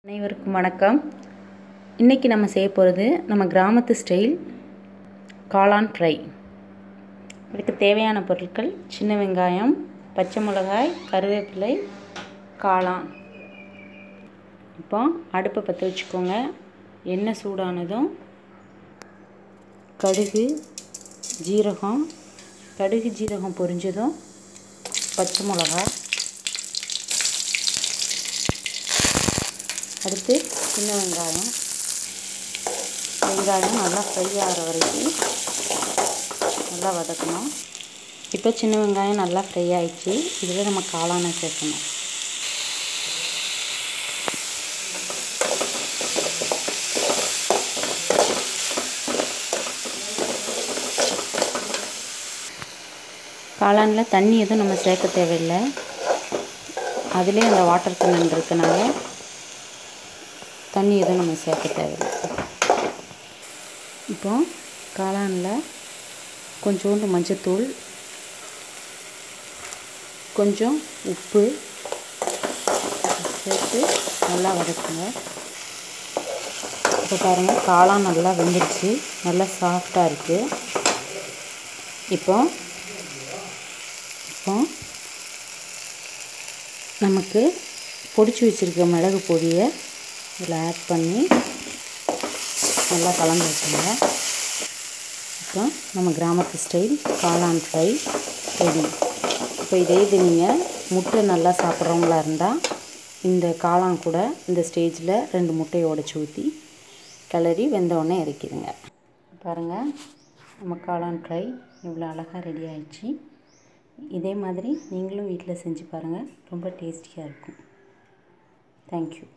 அனைவருக்கும் வணக்கம் இன்றைக்கி நம்ம செய்ய போகிறது நம்ம கிராமத்து ஸ்டைல் காளான் ஃப்ரை இதுக்கு தேவையான பொருட்கள் சின்ன வெங்காயம் பச்சை மிளகாய் கருவேப்பிலை காளான் இப்போ அடுப்பை பற்ற வச்சுக்கோங்க எண்ணெய் சூடானதும் கடுகு ஜீரகம் கடுகு ஜீரகம் பொரிஞ்சதும் பச்சை மிளகாய் அடுத்து சின்ன வெங்காயம் வெங்காயம் நல்லா ஃப்ரை ஆகிற வரைக்கும் நல்லா வதக்கணும் இப்போ சின்ன வெங்காயம் நல்லா ஃப்ரை ஆயிடுச்சு இதில் நம்ம காளானை சேர்க்கணும் காளானில் தண்ணி எதுவும் நம்ம சேர்க்க தேவையில்லை அதிலே அந்த வாட்டர் கண்ணன் இருக்கனால தண்ணி எதுவும் நம்ம சேர்க்க தேவையில்லை இப்போ காளானில் கொஞ்சோண்டு மஞ்சத்தூள் கொஞ்சம் உப்பு சேர்த்து நல்லா வதக்குங்க இப்போ பாருங்கள் காளான் நல்லா வெந்துடுச்சு நல்லா சாஃப்டாக இருக்குது இப்போ இப்போ நமக்கு பொடிச்சு வச்சுருக்க மிளகு பொடியை இதில் ஆட் பண்ணி நல்லா கலந்து வச்சுங்க இப்போ நம்ம கிராமத்து ஸ்டைல் காளான் ஃப்ரை ரெடி இப்போ இதே இது நீங்கள் முட்டை நல்லா சாப்பிட்றவங்களா இருந்தால் இந்த காளான் கூட இந்த ஸ்டேஜில் ரெண்டு முட்டையை உடச்சி ஊற்றி கிளறி வெந்தவுடனே இறக்கிடுங்க பாருங்கள் நம்ம காளான் ஃப்ரை இவ்வளோ அழகாக ரெடி ஆயிடுச்சு இதே மாதிரி நீங்களும் வீட்டில் செஞ்சு பாருங்கள் ரொம்ப டேஸ்டியாக இருக்கும் தேங்க்யூ